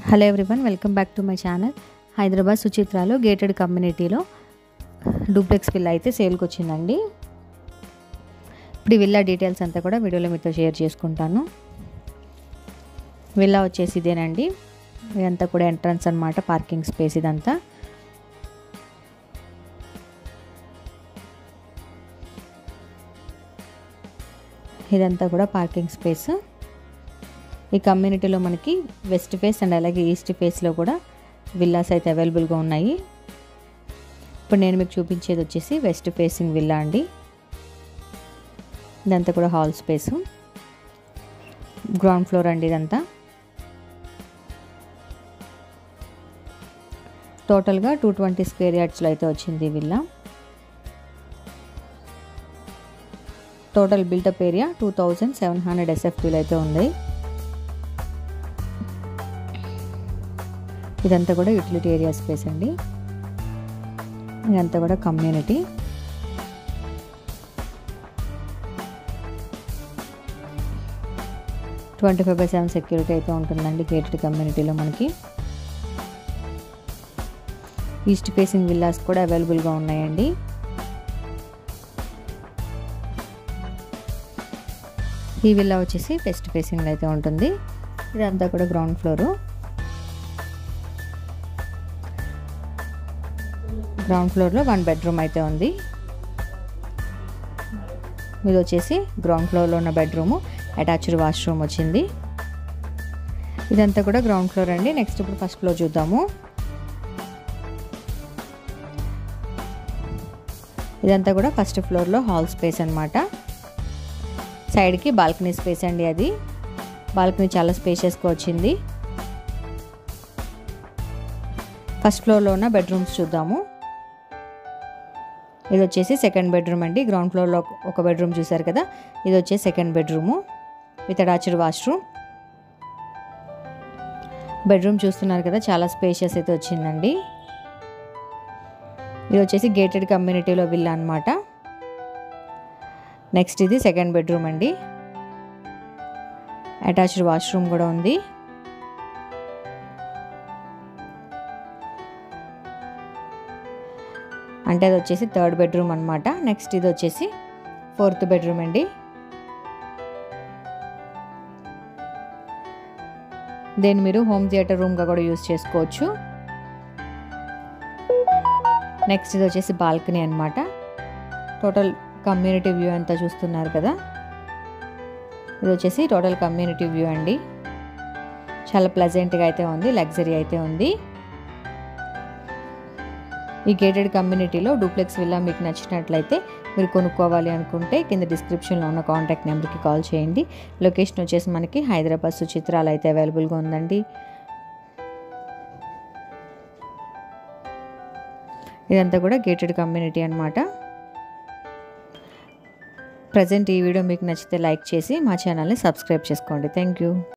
hello everyone welcome back to my channel Hyderabad సుచిత్రాలో gated కమ్యూనిటీలో duplex villa అయితే సేల్కి వచ్చిందండి ఇప్పుడు ఈ విల్లా డీటెయిల్స్ అంతా కూడా వీడియోలో మీతో షేర్ చేసుకుంటాను విల్లా వచ్చేసి ఇదేనండి ఇదంతా కూడా ఎంట్రన్స్ అనమాట పార్కింగ్ స్పేస్ ఇదంతా ఇదంతా కూడా పార్కింగ్ స్పేస్ ఈ కమ్యూనిటీలో మనకి వెస్ట్ ఫేస్ అండ్ అలాగే ఈస్ట్ ఫేస్లో కూడా విల్లాస్ అయితే అవైలబుల్గా ఉన్నాయి ఇప్పుడు నేను మీకు చూపించేది వచ్చేసి వెస్ట్ ఫేసింగ్ విల్లా అండి ఇదంతా కూడా హాల్ స్పేసు గ్రౌండ్ ఫ్లోర్ అండి ఇదంతా టోటల్గా టూ ట్వంటీ స్క్వేర్ యార్డ్స్లో అయితే వచ్చింది ఈ villa total built up area two thousand seven hundred ఎస్ఎఫ్టీలు అయితే ఉంది ఇదంతా కూడా యూటిలిటీ ఏరియా స్పేస్ అండి ఇదంతా కూడా community twenty five by seven security అయితే ఉంటుందండి గేటెడ్ కమ్యూనిటీలో మనకి ఈస్ట్ ఫేసింగ్ విల్లాస్ కూడా అవైలబుల్గా ఉన్నాయండి ఈ విల్లా వచ్చేసి వెస్ట్ ఫేసింగ్ అయితే ఉంటుంది ఇదంతా కూడా గ్రౌండ్ ఫ్లోరు గ్రౌండ్ ఫ్లోర్లో వన్ బెడ్రూమ్ అయితే ఉంది ఇది వచ్చేసి గ్రౌండ్ ఫ్లోర్లో ఉన్న బెడ్రూము అటాచ్డ్ వాష్రూమ్ వచ్చింది ఇదంతా కూడా గ్రౌండ్ ఫ్లోర్ అండి నెక్స్ట్ ఇప్పుడు ఫస్ట్ ఫ్లోర్ చూద్దాము ఇదంతా కూడా ఫస్ట్ ఫ్లోర్లో హాల్ స్పేస్ అనమాట సైడ్కి బాల్కనీ స్పేస్ అండి అది బాల్కనీ చాలా స్పేషియస్గా వచ్చింది ఫస్ట్ ఫ్లోర్లో ఉన్న బెడ్రూమ్స్ చూద్దాము ఇది వచ్చేసి సెకండ్ బెడ్రూమ్ అండి గ్రౌండ్ ఫ్లోర్లో ఒక బెడ్రూమ్ చూసారు కదా ఇది వచ్చేసి second bedroom with attached washroom bedroom చూస్తున్నారు కదా చాలా స్పేషియస్ అయితే వచ్చిందండి ఇది వచ్చేసి గేటెడ్ కమ్యూనిటీలో విల్లా అనమాట నెక్స్ట్ ఇది సెకండ్ బెడ్రూమ్ అండి అటాచ్డ్ వాష్రూమ్ కూడా ఉంది అంటే అది వచ్చేసి థర్డ్ బెడ్రూమ్ అనమాట నెక్స్ట్ ఇది వచ్చేసి ఫోర్త్ బెడ్రూమ్ అండి దీన్ని మీరు హోమ్ థియేటర్ రూమ్గా కూడా యూస్ చేసుకోవచ్చు నెక్స్ట్ ఇది వచ్చేసి బాల్కనీ అనమాట టోటల్ కమ్యూనిటీ వ్యూ అంతా చూస్తున్నారు కదా ఇది వచ్చేసి టోటల్ కమ్యూనిటీ వ్యూ అండి చాలా ప్లెజెంట్గా అయితే ఉంది లగ్జరీ అయితే ఉంది ఈ గేటెడ్ కమ్యూనిటీలో డూప్లెక్స్ విల్లా మీకు నచ్చినట్లయితే మీరు కొనుక్కోవాలి అనుకుంటే కింద డిస్క్రిప్షన్లో ఉన్న కాంటాక్ట్ నెంబర్కి కాల్ చేయండి లొకేషన్ వచ్చేసి మనకి హైదరాబాద్ సుచిత్రాలు అయితే అవైలబుల్గా ఉందండి ఇదంతా కూడా గేటెడ్ కమ్యూనిటీ అనమాట ప్రజెంట్ ఈ వీడియో మీకు నచ్చితే లైక్ చేసి మా ఛానల్ని సబ్స్క్రైబ్ చేసుకోండి థ్యాంక్ యూ